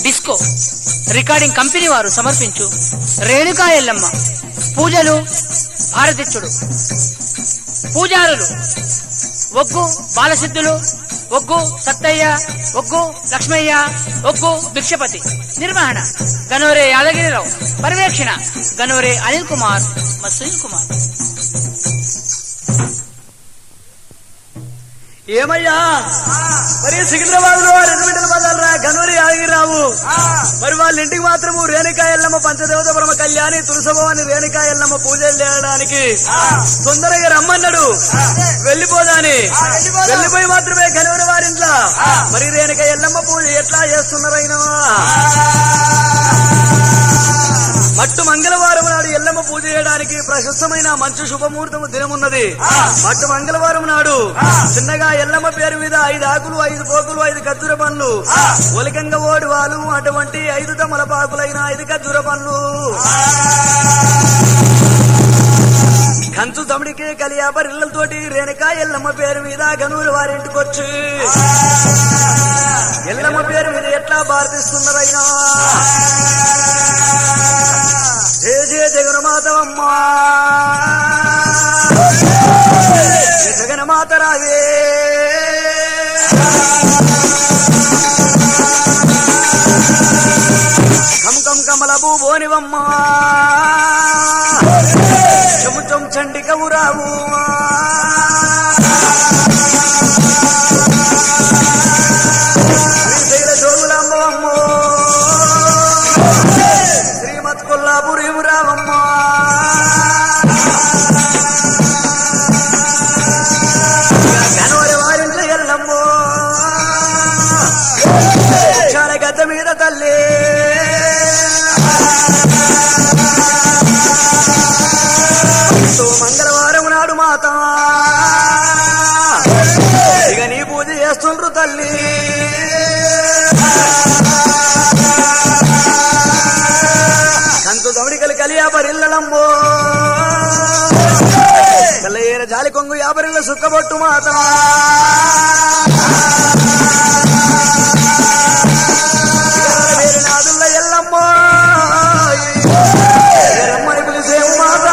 Disco recording company వారు సమర్పించు రేణుకా ఎల్లమ్మ పూజలు భారతిచ్చుడు పూజారులు ఒగ్గు బాలసిద్ధులు ఒగ్గు సత్తయ్య ఒగ్గు లక్ష్మయ్య ఒగ్గు భిక్షపతి నిర్వహణ గనోరే యాదగిరిరావు పర్యవేక్షణ గనోరే అనిల్ కుమార్ మసూన్ కుమార్ ఏమయ్యా మరి సికింద్రాబాద్ లో రెండు బిడ్డల బదాలరా గనూరి ఆగిరావు మరి వాళ్ళ ఇంటికి మాత్రము రేణుకా ఎల్లమ్మ పంచదేవత బ్రహ్మ కళ్యాణి తులసభవాని రేణుకా ఎల్లమ్మ పూజలు చేయడానికి తొందరగా రమ్మన్నాడు వెళ్ళిపోదాని వెళ్ళిపోయి మాత్రమే గనూరి వారింట్లో మరి రేణుకా ఎల్లమ్మ పూజ ఎట్లా చేస్తున్నారైనా మట్టు మంగళవారం నాడు ఎల్లమ్మ పూజ చేయడానికి ప్రశస్తమైన మంచు శుభముహూర్తము దినమున్నది మట్టు మంగళవారం నాడు చిన్నగా ఎల్లమ్మ పేరు మీద ఐదు ఆకులు ఐదు పోకులు ఐదు ఖర్జూర పండ్లు ఒలికంగ ఓడి వాళ్ళు అటువంటి ఐదు తమలపాకులైన ఐదు ఖర్జూర పండ్లు కంచు తమిడికి కలియాపరిల్లతోటి రేణుకా ఎల్లమ్మ పేరు మీద గనూరు వారింటికి వచ్చి ఎల్లమ్మ పేరు మీద ఎట్లా భారతిస్తున్నారైనా జయ జయ జగన్మాతవమ్మా జయ జగన్మాత రావే కం కం కమల భూభోనివమ్మా చెము చెం చండికము రావు శ్రీశైల జోగులాంబవమ్మో శ్రీమత్ కొల్లాపురి రావమ్మా గనవరి వారింట్లో ఎల్లమ్మో చాలా గద్ద మీద తల్లి ఎంతో మంగళవారం నాడు మాత ఇక నీ పూజ చేస్తుండ్రు తల్లి కంతు దవడికలు కలి యాపరిల్లలంబో కల్లయ్యేర జాలి కొంగు యాపరిల్ల సుక్కబొట్టు మాత వేరే నాదుల్ల ఎల్లమ్మో ఎల్లమ్మని పిలిసేము మాత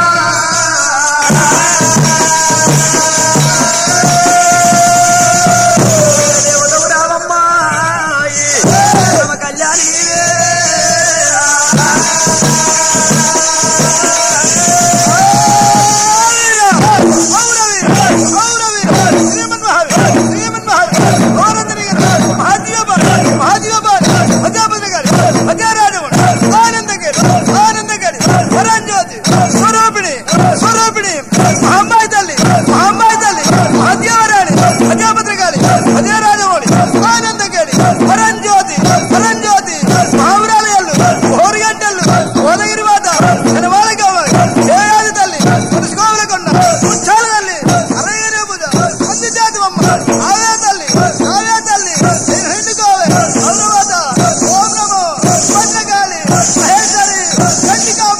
దేవతవు రావమ్మా రామ కళ్యాణి ఓదగిరి మాత జనవాళ కావాలి ఏడాది తల్లి తులసికోవల కొండ ముచ్చాల తల్లి అరయ్య పూజ అన్ని జాతి అమ్మ ఆవే తల్లి ఆవే తల్లి నేను హిండుకోవే గౌరవత ఓం నమో భద్రకాళి మహేశ్వరి గండికాంబ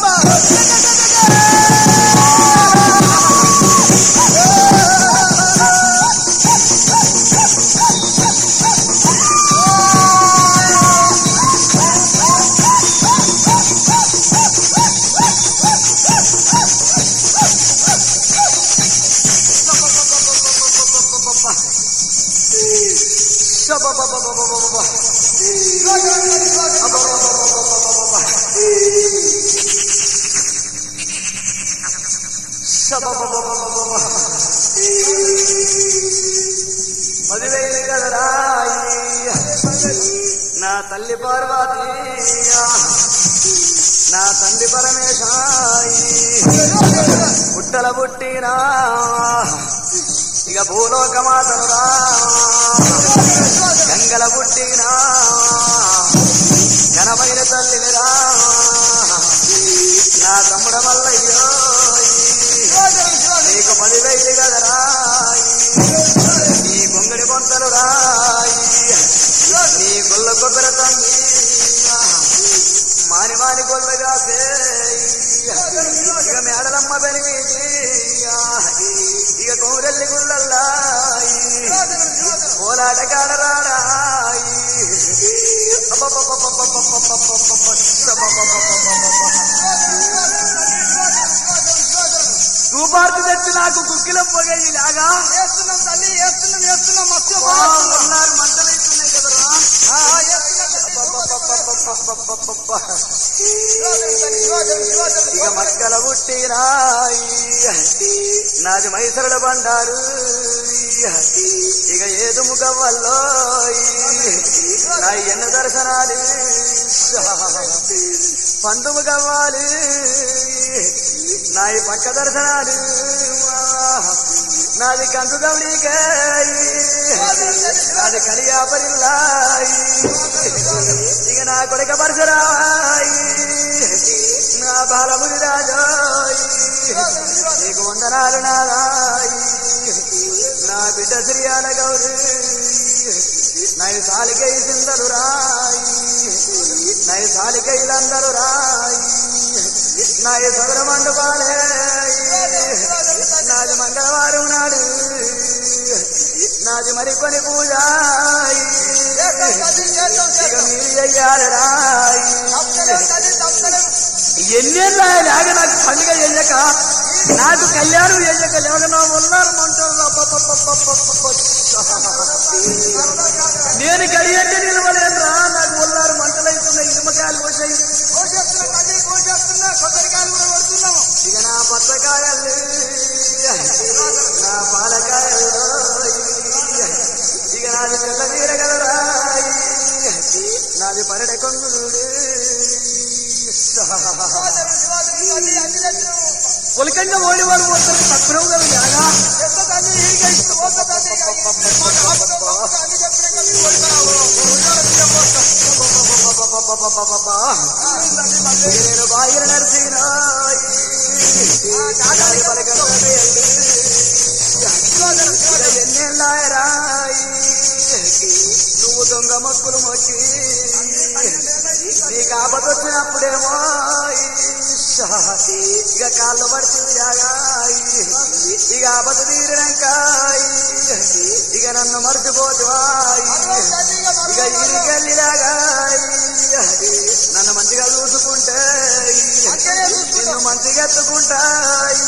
పదివేలు కదరాయి నా తల్లి పార్వతి నా తండ్రి పరమేశాయి పుట్టల పుట్టినా ఇక భూలోకమాతను రా గంగల పుట్టినా ఘనమైన తల్లిని రా నా తమ్ముడ మల్లయ్యో నీకు పదివేలు కదరాయి నీ కొంగడి కొంతలు రాయి నీ గొల్ల కొబ్బరి తంగి మాని మాని గొల్లగా ఇక మేడలమ్మ బెనిమిది ఇక కౌరెల్లి గుళ్ళల్లాయి కోలాట కాడరాడాయి తూపార్తి తెచ్చి నాకు కుక్కిల పొగయి లాగా వేస్తున్నాం తల్లి వేస్తున్నాం వేస్తున్నాం మస్తు ఉన్నారు మంటలైతున్నాయి కదరా ఇక మక్కల పుట్టిరాయి నాది మైసరుల బండారు ఇక ఏదుము గవ్వల్లో నా ఎన్న దర్శనాలు పందుము గవ్వాలి నా ఈ పక్క దర్శనాలు నాది కంచు దౌడికాయి నాది కలియాపరిల్లాయి ఇక నా కొడుక పరశురాయి నా బాలముని రాజాయి నీకు వందనాలు నాదాయి నా బిడ్డ శ్రీయాల గౌరి నై సాలికై సిందలు రాయి నై సాలికైలందరూ రాయి నై సదర మండపాలే నాది మంగళవారం నాడు నాది మరికొని పూజ ఇక మీరు అయ్యారు రాయి ఎన్నేళ్ళు లాగా నాకు పండుగ చెయ్యక నాకు కళ్యాణం చెయ్యక లేక నా ఉన్నారు మంటారు నేను కడియంటే నిలవలేదురా నాకు ఉన్నారు మంటలైతున్నాయి నిమ్మకాయలు వచ్చాయి ఇక నా పచ్చకాయలు నా పాలకాయలు ఇక నాది తెల్ల తీరగలరాయి నాది పరడ కొంగుడు పులకంగా ఓడి వారు పోతారు తక్కువ కదా లాగా నేను బాయిల నరసినాయి ఎన్నెళ్ళాయరాయి నువ్వు దొంగ మక్కులు మొక్కి నీకు ఆపదొచ్చినప్పుడేమో ఇక కాళ్ళు పడుతుంది ఇక ఆపద తీరినాకాయి ఇక నన్ను మర్చిపోతువాయి ఇక ఇరికెళ్ళిలాగాయి నన్ను మంచిగా చూసుకుంటే నిన్ను మంచిగా ఎత్తుకుంటాయి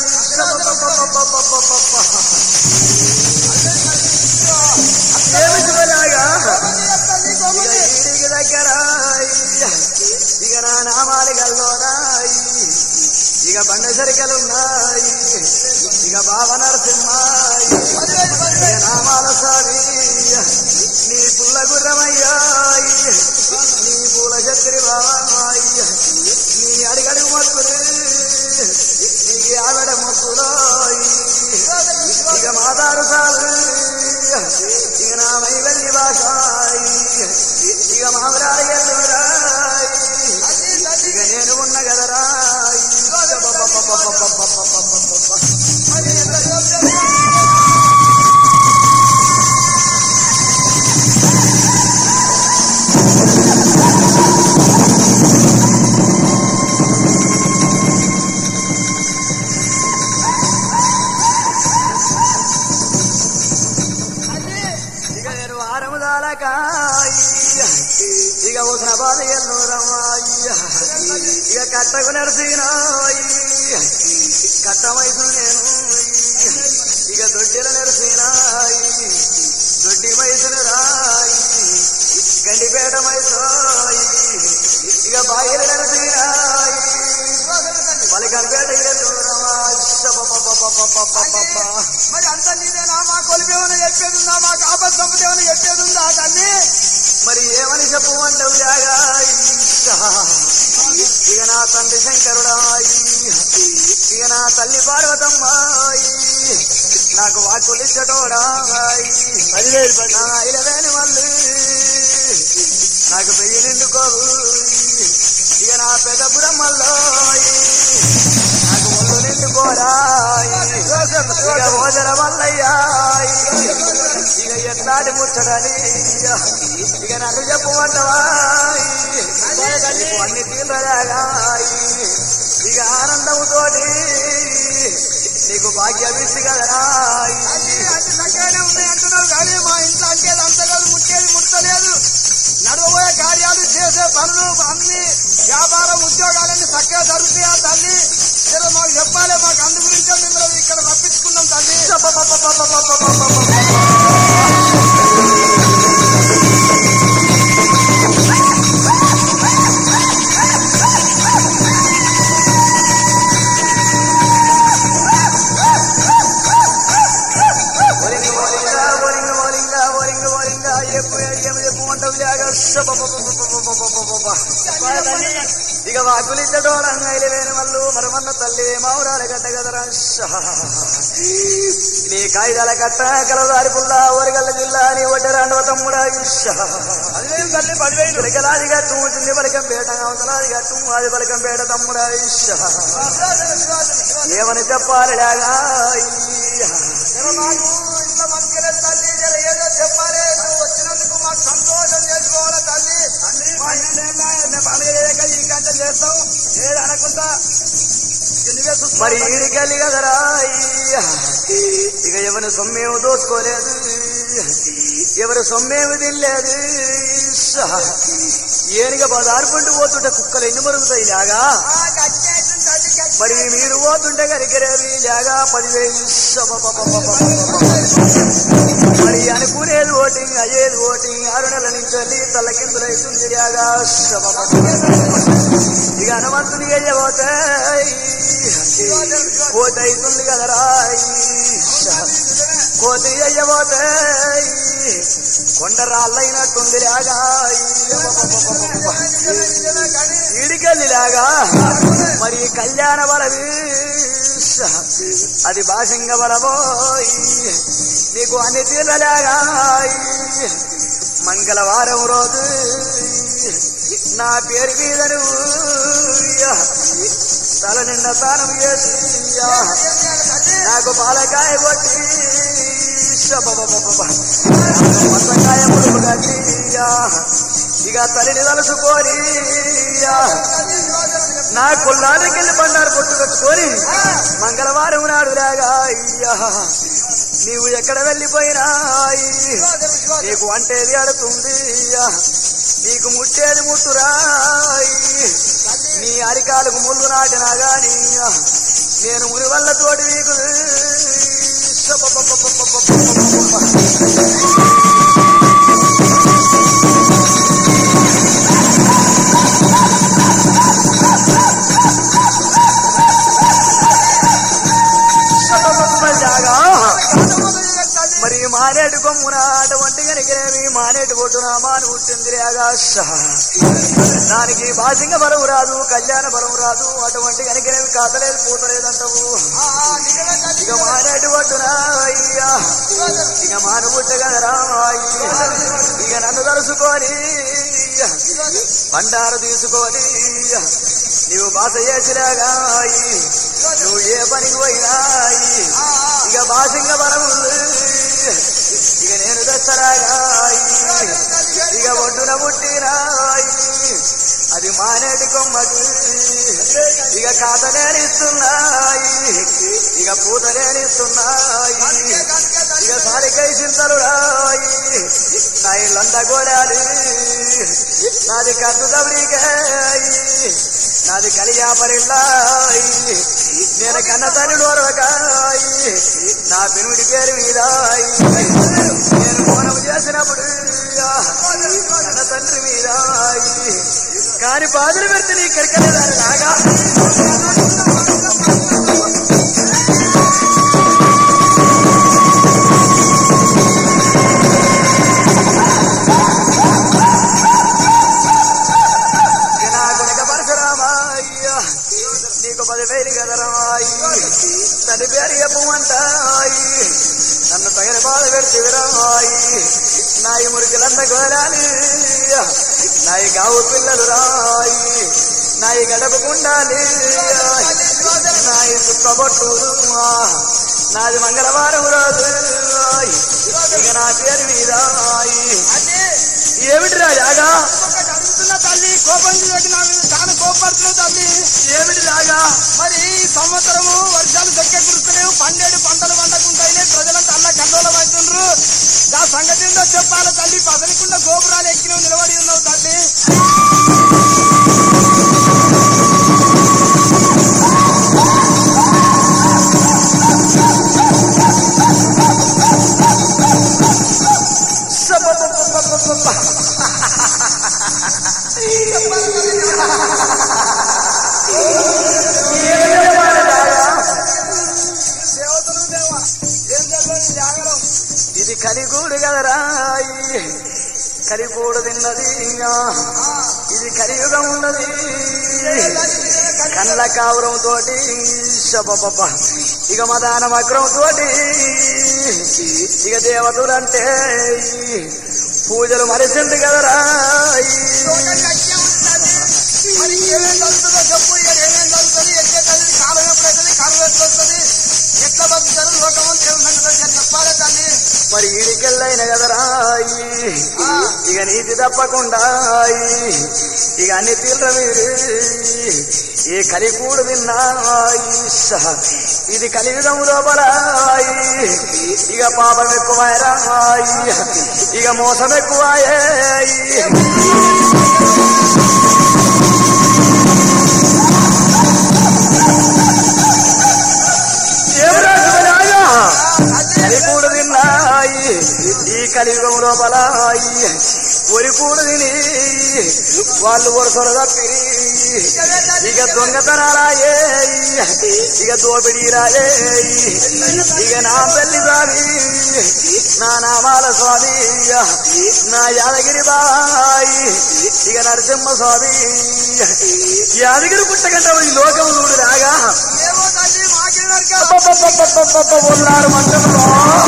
ఏమి చూడలాగా ఇక ఈడికి దగ్గర ఇక నా నామాలు గల్లోనాయి ఇక బండ సరికలున్నాయి ఇక బావ నరసింహాయి ఇక నామాల స్వామి నీ పుల్ల గుర్రమయ్యాయి నీ పూల చక్రి బావాయి నీ అడిగడుగు మొక్కులు నీకు ఆవిడ మొక్కులోయి ఇక మాతారు సాలు ఇక నా మై వెళ్ళి భాషాయి ఇక మామరాయి ఎల్లురాయి ఇక నేను ఉన్న గదరాయి ఇక నేను వారము దాలకాయి ఇక ఉసిన బాధ ఎల్లు రమ్మాయి ఇక కట్టకు నడిసినాయి కట్ట వయసు నేను ఇక దొడ్డిల నడిసినాయి దొడ్డి వయసును రాయి గండిపేట మైసాయి ఇక బాయిల నడిసినాయి పలికంపేట మరి అంత నీదేనా మా కొలిపేమని చెప్పేది ఉందా మా కాపర్ సంపద ఏమైనా చెప్పేది ఉందా తల్లి మరి ఏమని చెప్పమంటావు జాగా ఇక నా తండ్రి శంకరుడాయి ఇక నా తల్లి పార్వతమ్మాయి నాకు వాకులిచ్చటోడాయి నా ఇలవేని మళ్ళీ నాకు పెయ్యి నిండుకోవు ఇక నా పెద్ద బురమ్మల్లోయి నాకు ఒళ్ళు నిండుకోరాయి ఇక ఓజర మల్లయ్యాయి ఇక ఎట్లాంటి ముచ్చడని ఇక నన్ను చెప్పమంటవా అన్ని తీర్రలాగాయి ఇక ఆనందముతోటి నీకు భాగ్యమిచ్చి కదరాయి అన్ని చక్కగానే ఉన్నాయి అంటున్నావు కానీ మా ఇంట్లో అంకేది అంత కాదు ముట్టేది ముట్టలేదు నడవబోయే కార్యాలు వ్యాపారం ఉద్యోగాలన్నీ చక్కగా జరుగుతాయా తల్లి జర మాకు చెప్పాలి మాకు అందు గురించే మిమ్మల్ని ఇక్కడ రప్పించుకున్నాం తల్లి ఓలింగ ఓలింగ ఓలింగ ఓలింగ ఓలింగ ఓలింగ ఎప్పుడు ఏమి చెప్పు అంటావు లేక ఇక వాకులిద్దడోడంగా ఇలవేని వాళ్ళు మరమన్న తల్లి మావురాల గడ్డ గదరా నీ కాగితాల కట్ట కలదారి పుల్ల ఓరిగల్ల జిల్లా నీ ఒడ్డరాండవ తమ్ముడా పదివేలు తల్లి పదివేలు ఇకలాది గట్టు చిన్ని పలకం పేట అవతలాది గట్టు అది పలకం పేట తమ్ముడా ఏమని చెప్పాలి లేగా జర మాకు ఇంట్లో మంచిగా తల్లి జర ఏదో చెప్పాలి నువ్వు వచ్చినందుకు మాకు సంతోషం చేసుకోవాలి తల్లి మా ఇంట్లో మేము పండుగ చేయక ఈ గంట చేస్తాం ఏది అనకుండా నువ్వే చూసుకో. మరి ఈడికెళ్ళి కదరా అయ్యా. ఇక ఎవరి సొమ్మేమి దోసుకోలేదు ఎవరి సొమ్మేమి తినలేదు ఇస్సా. ఏనుగ బదారుకుంటూ పోతుంటే కుక్కలు ఎన్ని మరుగుతాయి లాగా ఆ, గచ్చేస్తుంది తల్లి, గచ్చేస్తుంది. మరి మీరు పోతుంటే కరికరేవి లాగా పదివేలు ఇస్సా. మరి అనుకునేది ఓటింగ్ అయ్యేది ఓటింగ్ ఆరు నెలల నుంచి వెళ్ళి తల కిందులైతుంది లాగా ఇక హనుమంతుని అయ్యబోతే కోతి అవుతుంది కదరా కోతి అయ్యబోతే కొండ రాళ్ళైనట్టుంది లాగా ఈడికెళ్ళి లాగా మరి కళ్యాణ బలవి అది భాషంగ బలమోయ్ నీకు అన్ని తీర్లలాగా మంగళవారం రోజు నా పేరు మీద నువ్వు తల నిండా స్నానం చేసి నాకు పాలకాయ కొట్టి మసకాయ ముడుపు కట్టి ఇక తల్లిని తలుసుకొని నా కుల్లానికి వెళ్ళి బండారు పొట్టు కట్టుకొని మంగళవారం నాడు లాగా అయ్యా నీవు ఎక్కడ వెళ్ళిపోయినా నీకు వంటేది అడుతుంది నీకు ముట్టేది ముట్టురాయి నీ అరికాలకు ముళ్ళు నాటినా గాని నేను మురి వల్ల తోటి నీకు జాగా మరి మానేడు కొమ్మున అటువంటి కనికినేమి మానేడు కొట్టున మాను పుట్టింది ఆకాశ దానికి బాసింగ బలం రాదు కళ్యాణ బలం రాదు అటువంటి కనికినేమి కాతలేదు పూతలేదంటావు ఇక మానేడు కొట్టున అయ్యా ఇక మాను పుట్టగలరా ఇక నన్ను తలుసుకొని బండారు తీసుకొని నీవు బాస చేసిరాగా నువ్వు ఏ పనికి పోయినా ఇక బాసింగ బలం ఇక నేను దసరాగా ఇక ఒడ్డున పుట్టినాయి అది మానేటి కొమ్మకి ఇక కాత నేనిస్తున్నాయి ఇక పూత నేనిస్తున్నాయి ఇక సారికై చింతలు రాయి నా ఇల్లంతా గోడాలి నాది కట్టు దబడికాయి నాది కలియాపరిల్లాయి నేను కన్న తల్లి నోరకాయి నా పెనుడి పేరు మీదాయి నేను మౌనం చేసినప్పుడు కన్న తండ్రి మీదాయి కాని బాధలు పెడితే నీ ఇక్కడికి లాగా నా కొనక పరశురామాయ్య నీకు పదివేలు కదరాయి తల్లి పేరు చెప్పమంటాయి నన్ను తగిన బాధ పెడితే నాయి మురికిలంద గోరాలి నాయి గావు పిల్లలు రాయి నాయి గడపకుండాలి నాయి చుక్కబొట్టు నాది మంగళవారం రోజు ఇక నా పేరు మీద ఏమిటిరా జాగా అడుగుతున్న తల్లి కోపం చూసి నా మీద చాలా కోపడుతున్నావు తల్లి ఏమిటి రాగా మరి ఈ సంవత్సరము వర్షాలు దక్కే కురుస్తలేవు పండేడు పంటలు పండకుంటాయి ప్రజలంతా అన్న కంట్రోలం అవుతుండ్రు ఆ సంగతి ఏందో చెప్పాలి తల్లి పదనకుండా గోపురాలు ఎక్కి నువ్వు నిలబడి ఉన్నావు తల్లి దేవతలు దేవా ఏం చెప్పండి జాగరం ఇది కలిగూడు కదరా ఈ కలిగూడు తిన్నది ఇది కలియుగం ఉన్నది కళ్ళ కావురం తోటి శబబబ్బ ఇక మదాన వక్రం తోటి ఇక దేవతలంటే పూజలు మరిచింది కదరా మరి ఏమేం జరుగుతుందో చెప్పు ఇక ఏమేం జరుగుతుంది ఎట్లా చదివి కాలం ఎప్పుడైతుంది కాలం ఎట్లా వస్తుంది ఎట్లా బతుకుతారు లోకం దేవుని సంగతి చెప్పాలి తల్లి మరి ఈడికెళ్ళైన కదరా ఇక నీతి తప్పకుండా ఇక అన్ని తీర్ల మీరు ఈ కలికూడు విన్నా ఇది కలియుగం లోపల ఇక పాపం ఎక్కువాయరా ఇక మోసం ఎక్కువాయే ఏమిరా శివరాజా? కలికూడు తిన్నాయి ఈ కలియుగం లోపల ఒరికూడు తిని వాళ్ళు వరుసలు తప్పిరి ఇక దొంగతనాలాయే ఇక దోపిడీరాయే ఇక నా తల్లి స్వామి నా నామాల స్వామి నా యాదగిరి బాయి ఇక నరసింహ స్వామి యాదగిరి పుట్టగంట ఈ లోకం చూడు రాగా ఏమో తల్లి మాకే నరక అబ్బబ్బబ్బబ్బబ్బబ్బ ఉన్నారు మంటలో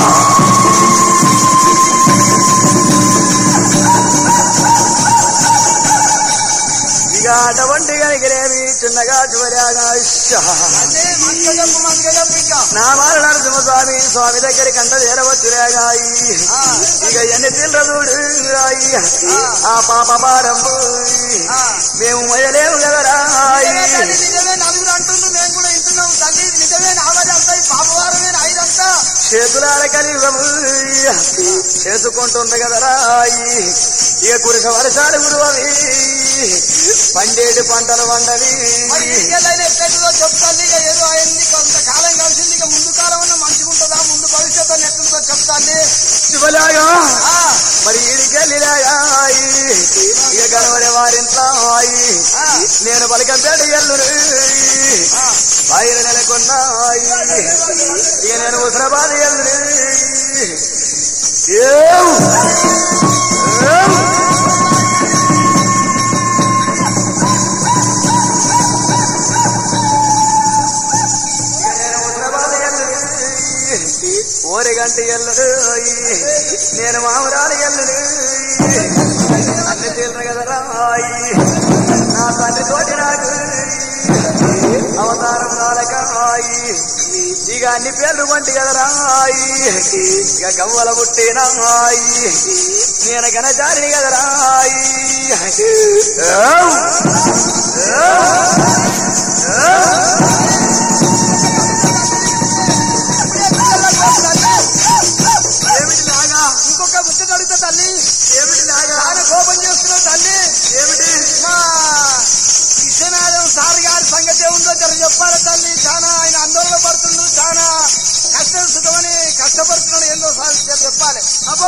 ఇక అటువంటి కనిగిరేమి చిన్నగా చూడగా అదే మంచిగా చెప్పు మంచిగా చెప్పు ఇంకా నా మాల నరసింహ స్వామి స్వామి దగ్గరికి అంత చేరవచ్చురేగాయి ఇక ఎన్ని తిల్లదుడు ఆ పాప భారంబు మేము మొయలేము కదరాయి నిజమే తల్లి, నిజమే నలుగురు అంటుండ్రు మేము కూడా వింటున్నాం తల్లి నిజమే నావది అంతా ఈ పాపవారమే ఐదంతా చేతులార కలియుగము చేసుకుంటుంది కదరాయి ఇక కురిస వర్షాలు గురువవి పండేటి పంటలు వండవి మరి ఇంకెళ్ళైనా ఎట్లయితుందో చెప్తాను ఇక ఏదో అయింది కొంతకాలం కలిసింది ఇక ముందు కాలం ఉన్న మంచిగా ఉంటుందా ముందు భవిష్యత్తు అని ఎట్లుందో చెప్తాను శివలాగా మరి ఈడికెళ్ళిలాగా ఇక గనవరి వారింట్లో నేను పలకంపేట ఎల్లురు బయలు నెలకొన్నాయి ఇక నేను ఉసరబాద్ ఎల్లురు ఏం? ఏం? ఓరి గంట ఎల్లుడు నేను మామరాలు ఎల్లుడు అన్ని తీర్లు కదరా నా తండ్రి తోటి నాకు అవతారం నాలకాయి ఇక అన్ని పేర్లు వంటి కదరా ఇక గవ్వల పుట్టినాయి నేను గనచారిని కదరా ఏమిటి లాగా ఇంకొక ముచ్చట అడుగుతా తల్లి ఏమిటి లాగా చాలా కోపం చేస్తున్నావు తల్లి ఏమిటి మా విశ్వనాథం సార్ గారి సంగతి ఏముందో జర చెప్పాలి తల్లి చాలా ఆయన ఆందోళన పడుతుండ్రు చాలా కష్టం సుఖమని కష్టపడుతున్నాడు ఏందో సార్ జర చెప్పాలి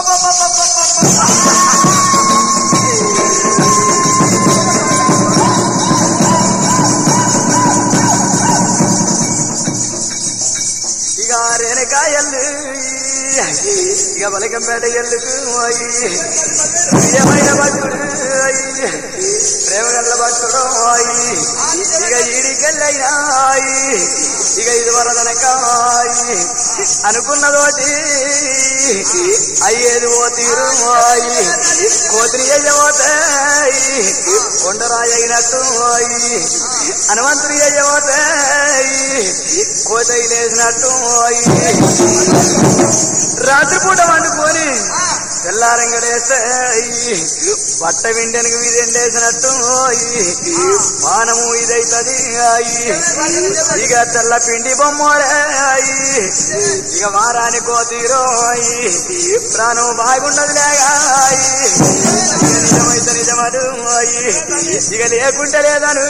ఇక రేణకాయల్లు ఇక బలకంపేట ఎల్లుకు ప్రియమైన భక్తుడు ప్రేమ గల్ల భక్తుడు ఇక ఈడికెళ్ళైనా ఇక ఇది వరదనకాయి అనుకున్నదోటి అయ్యేది ఓ తీరు కోతిరి అయ్యబోతాయి కొండరాయి అయినట్టు హనుమంతుడి అయ్యబోతాయి కోతయి లేచినట్టు రాత్రిపూట వండుకొని తెల్లారంగలేస్తే బట్ట విండెనకు వీధెండేసినట్టు పానము ఇదైతది ఇక తెల్ల పిండి బొమ్మలే ఇక వారాని కోతీరో ప్రాణం బాగుండదు లేగాయి నిజమైతే నిజమను ఇక లేకుంటే లేదను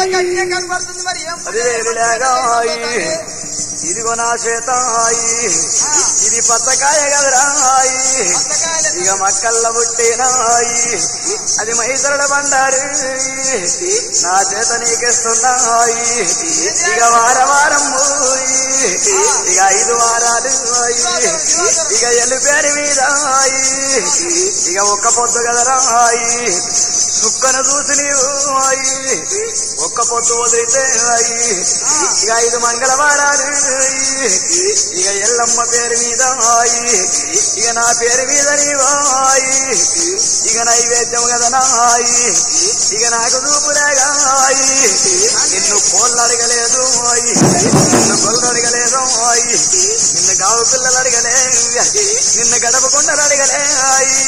గట్టిగా కనబడుతుంది మరి ఏం అది వేరులేగాయి ఇదిగో నా శ్వేతాయి ఇది పచ్చకాయ కదరాయి ఇక మక్కల్ల పుట్టినాయి అది మైసరడ బండారు నా చేత నీకిస్తున్నాయి ఇక వార వారం పోయి ఇక ఐదు వారాలు అయి ఇక ఎల్లు పేరు మీద అయి ఇక ఒక్క పొద్దు కదరాయి సుక్కను చూసి నీవు అయి ఒక్క పొద్దు వదిలితే అయి ఇక ఐదు మంగళవారాలు అయి ఇక ఎల్లమ్మ పేరు మీద అయి ఇక నా పేరు మీద నీవాయి ఇక నైవేద్యం కదా నాయి ఇక నాకు చూపులేగాయి నిన్ను కోళ్ళు అడగలేదు అయి నిన్ను గొల్లు అడగలేదు అయి నిన్ను గావు పిల్లలు అడగలే నిన్ను గడప కొండలు అడగలే అయి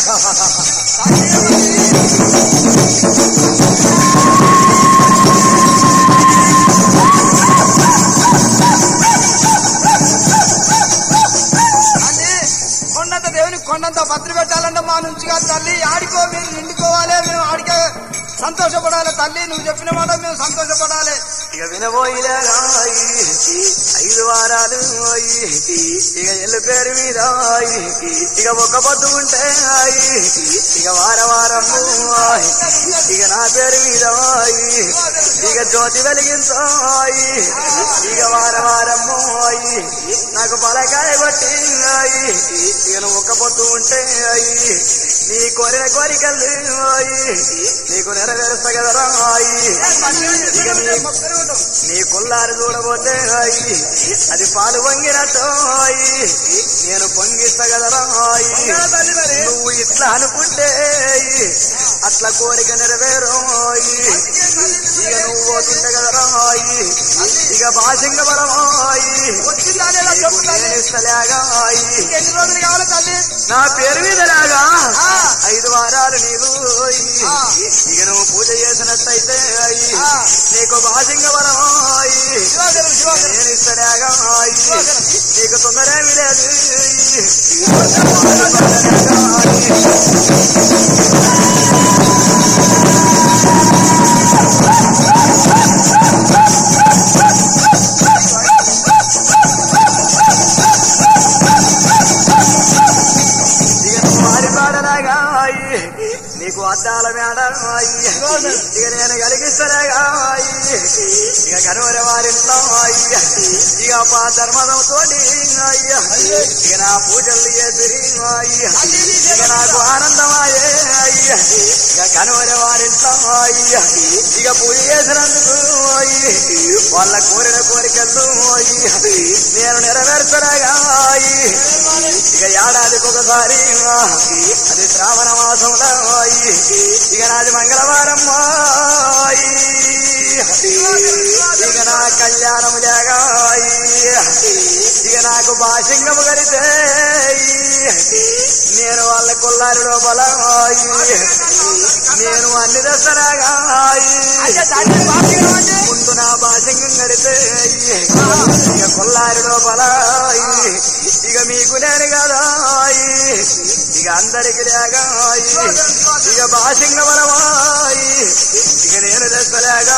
అంటే కొండంత దేవుని కొండంత భద్ర పెట్టాలంటే మా నుంచి కాదు తల్లి ఆడికో మేము నిండుకోవాలి మేము ఆడికే సంతోషపడాలి తల్లి నువ్వు చెప్పిన మాట మేము సంతోషపడాలి ఇక వినబోయిలేగాయి ఐదు వారాలు అయి ఇక ఎల్లు పేరు మీద అయి ఇక ఒక్క పొద్దు ఉంటే అయి ఇక వార వారము అయి ఇక నా పేరు మీద అయి ఇక జ్యోతి వెలిగించాయి ఇక వార వారము అయి నాకు పలకాయ కొట్టి అయి ఇక నువ్వు ఒక్క పొద్దు ఉంటే అయి నీ కోరిన కోరికలు అయి నీకు నెరవేరుస్తా కదరా అయి ఇక నీ నీ కుల్లారు చూడబోతే అయి అది పాలు వంగినట్టు అయి నేను పొంగిస్తా కదరా అయి నువ్వు ఇట్లా అనుకుంటే అయి, అట్లా కోరిక నెరవేరు అయి ఇక నువ్వు పోతుంటే కదరా అయి ఇక బాసింగ బలమాయి వచ్చిందా లేదా చెప్పు తల్లి ఇస్తలేగా అయి ఎన్ని రోజులు కావాలి తల్లి నా పేరు మీద లాగా ఆ. ఐదు వారాలు నీవు అయి. ఆ. ఇక నువ్వు పూజ చేసినట్టయితే అయి ఆ. నీకు బాసింగ బలమాయి శివగరం శివగరం నేను ఇస్తలేగా అయి నీకు తొందర ఏమి లేదు ఇక నువ్వు మారిపాడలాగా అయి నీకు అద్దాల మేడ అయి ఇక నేను కలిగిస్తలేగా అయి ఇక కనుమర వారింట్లో అయ్య ఇక పా ధర్మదం తోటి అయ్య ఇక నా పూజలు చేసి అయ్య ఇక నాకు ఆనందమాయే అయ్య ఇక కనుమర వారింట్లో అయ్య ఇక పూజ చేసినందుకు అయ్య వాళ్ళ కోరిన కోరికలు అయ్య నేను నెరవేర్చడగా అయ్యి ఇక ఏడాదికి ఒకసారి అది శ్రావణ మాసంలో అయ్యి ఇక నాది మంగళవారం అయ్యి ఇక నా కళ్యాణము లేగా ఇక నాకు భాషంగము కడితే నేను వాళ్ళ కొల్లారి లోపల నేను అన్ని దసరాగా ముందు నా భాషంగం కడితే ఇక కొల్లారి లోపల ఇక మీకు నేను కదా ఇక అందరికి లేగా ఇక భాషంగ బలమాయి ఇక నేను దసరాగా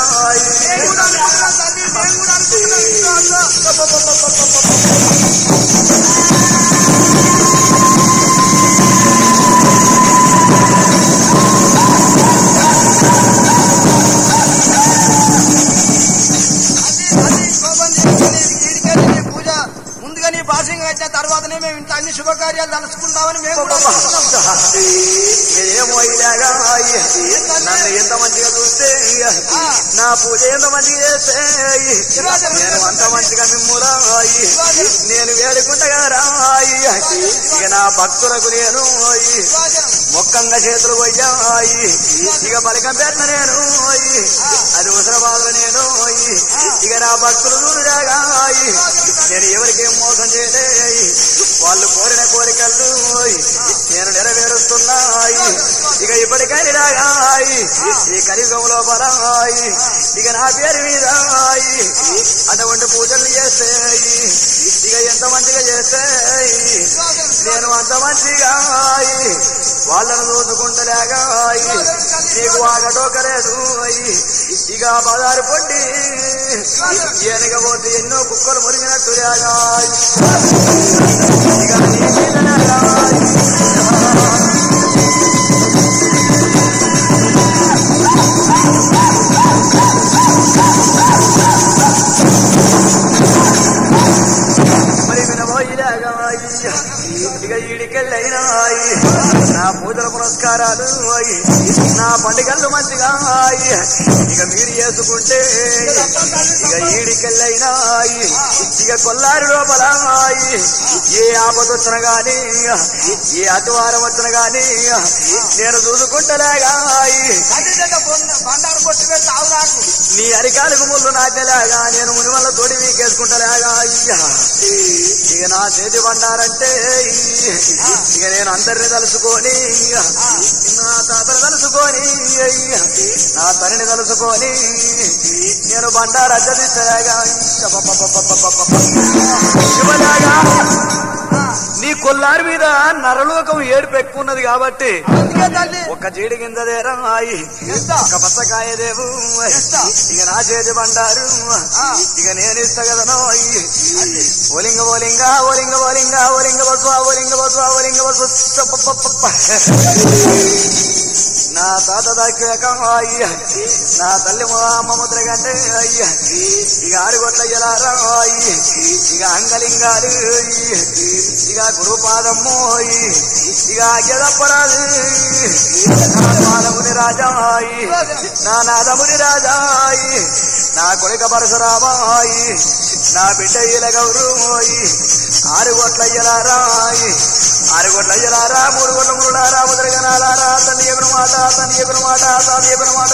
పూజ ముందుగా నీ భాషంగా వచ్చిన తర్వాతనే మేము ఇంత అన్ని శుభకార్యాలు తలుచుకుంటామని మేము కూడా అనుకుంటున్నాం. ఏమో ఇలాగా నన్ను ఎంత మంచిగా చూస్తే నా పూజ ఎంత మంచిగా చేస్తే నేను అంత మంచిగా మిమ్ములా నేను వేడుకుంటగా రాయి ఇక నా భక్తులకు నేను మొక్కంగా చేతులు పోయాయి ఇక పలకం పెట్టిన నేను అది ఉసరబాదులు నేను ఇక నా భక్తులు చూడగాయి నేను ఎవరికేం మోసం చేయలే వాళ్ళు కోరిన కోరికలు నేను నెరవేరుస్తున్నాయి ఇక ఇప్పటికైనా రాగాయి ఈ కలియుగం లోపల ఇక నా పేరు మీద అటువంటి పూజలు చేస్తాయి ఇక ఎంత మంచిగా చేస్తాయి నేను అంత మంచిగా వాళ్ళను చూసుకుంటలేగా నీకు వాగటోకలేదు ఇక పదారు పొండి పోతే ఎన్నో కుక్కలు మురిగినట్టు లేగా ఇక నీ మీదనేగా మరి వినబోయిలాగా ఇక ఈడికెళ్ళైనా నా పూజల పురస్కారాలు నా పండుగలు మంచిగా ఇక మీరు చేసుకుంటే ఇక ఈడికెళ్ళైనా ఇక కొల్లారి లోపల ఏ ఆపద వచ్చిన గాని ఏ అతివారం వచ్చిన గాని నేను చూసుకుంటలేగా బండారు కొట్టి పెట్టి ఆవు నాకు నీ అరికాలకు ముళ్ళు నాటేలాగా నేను ముని వల్ల తోడి వీకేసుకుంటలేగా అయ్యా ఇక నా చేతి బండారంటే ఇక నేను అందరిని తలుసుకొని నా తాతని తలుసుకొని అయ్యా నా తల్లిని తలుసుకొని నేను బండారు అద్దదిస్తలేగా శివలాగా నీ కొల్లారి మీద నరలోకం ఏడుపు ఎక్కువ ఉన్నది కాబట్టి అందుకే తల్లి ఒక జీడి గింజ దేరాయి ఒక పచ్చకాయ దేవు ఇక నా చేతి బండారు ఇక నేను ఇస్తా కదనో ఓలింగ ఓలింగ ఓలింగ ఓలింగ ఓలింగ బస్వ ఓలింగ బస్వ ఓలింగ బస్వ నా తాత దాకా అయ్యా నా తల్లి మా అమ్మ ముద్ర కంటే అయ్యా ఇక ఆరుగొట్ల ఎలారా ఇక అంగలింగాలు ఇక గురుపాదమ్మో ఇక ఎదప్పరాదు నా పాదముని రాజాయి నా నాదముని రాజాయి నా కొడుక పరశురామాయి నా బిడ్డ ఇల గౌరవోయి ఆరు గొట్ల ఎలారాయి ఆరు గొట్ల ఎలారా మూడు గొట్ల మురుడారా ముద్రగనాలారా తల్లి ఎగురు మాట తల్లి ఎగురు మాట తాను ఎగురు మాట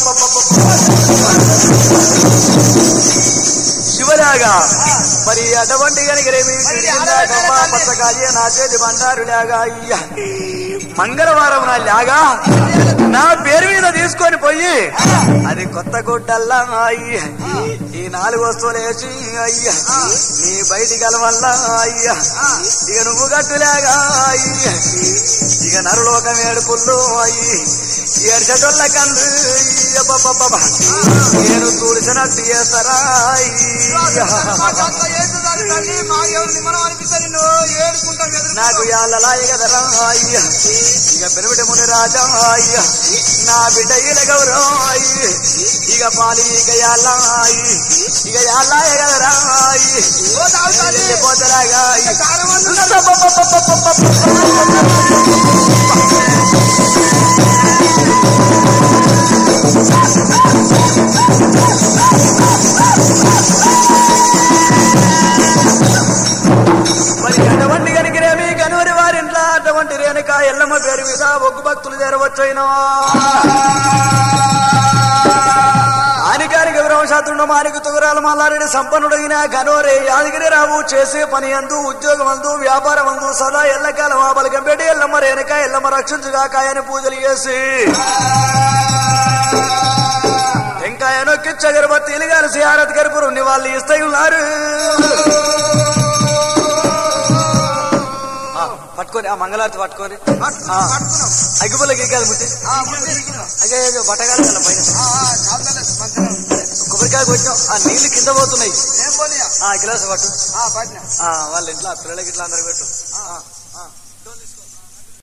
శివలాగా మరి అటువంటి కనుకరేమి పచ్చకాయ నా చేతి బండారు లాగా అయ్యా మంగళవారం నా లాగా నా పేరు మీద తీసుకొని పోయి అది కొత్త గుడ్డల్లా అయ్యా ఈ నాలుగు వస్తువులు వేసి అయ్యా నీ బయటి వల్ల అయ్యా ఇక నువ్వు గట్టులాగా అయ్యా ఇక నరులోకం ఏడుపుల్లో అయ్యి ఏడ్చటోళ్ళ కందు అబ్బబ్బబ్బబ్బ. నేను తుడిచినట్టు చేస్తారా అయ్యా. మాకంతా ఏడుదారు తల్లి మా ఎవరిని మనం అనిపిస్తే నిన్ను ఏడుకుంటాం ఎదురు నాకు యాళ్ళలాయ కదరా అయ్యా ఇక పెరుమిటి ముని రాజా అయ్యా నా బిడ్డ ఇల గౌరవం అయ్యి ఇక పాలి ఇక యాళ్ళాయి ఇక యాళ్ళాయ కదరా అయ్యి ఓ తావు తల్లి పోతలాగా చాలా మంది ఉన్నారు. మరి అటువంటి కనికిరేమి కనువరి వారింట్లో అటువంటి రేణుక ఎల్లమ్మ పేరు మీద ఒగ్గు భక్తులు చేరవచ్చైనా ఆనికానికి విరమశాత్రుడు మానికి తుగరాలు మల్లారెడ్డి సంపన్నుడైన గనోరే యాదగిరి రావు చేసే పని అందు ఉద్యోగం అందు వ్యాపారం అందు సదా ఎల్లకాలం ఆ బలికంపేటి ఎల్లమ్మ రేణుక ఎల్లమ్మ రక్షించుగా కాయని పూజలు చేసి ఇంకా ఎనొక్కిచ్చ గర్భవతి కలిసి ఆరతి గర్భరు వాళ్ళు ఇస్తూ ఉన్నారు ఆ, పట్టుకొని ఆ మంగళారతి పట్టుకొని పట్టుకున్నాం, పట్టుకున్నాం. అగ్గిపుల్ల గీకాలి ముట్టి ఆ, ముందు ఇరికినాం. అయ్యో అయ్యో బట్టగాలి కదా పైన ఆ, ఆ, చాలా తల్లి, మంచిగా ఉంది. కొబ్బరికాయ కొట్టాం ఆ నీళ్లు కింద పోతున్నాయి ఏం పోనీయా? ఆ గిలాసు పట్టు ఆ, పట్టినా. ఆ వాళ్ళ ఇంట్లో ఆ పిల్లలకి ఇట్లా అందరికి పెట్టు ఆ, ఆ.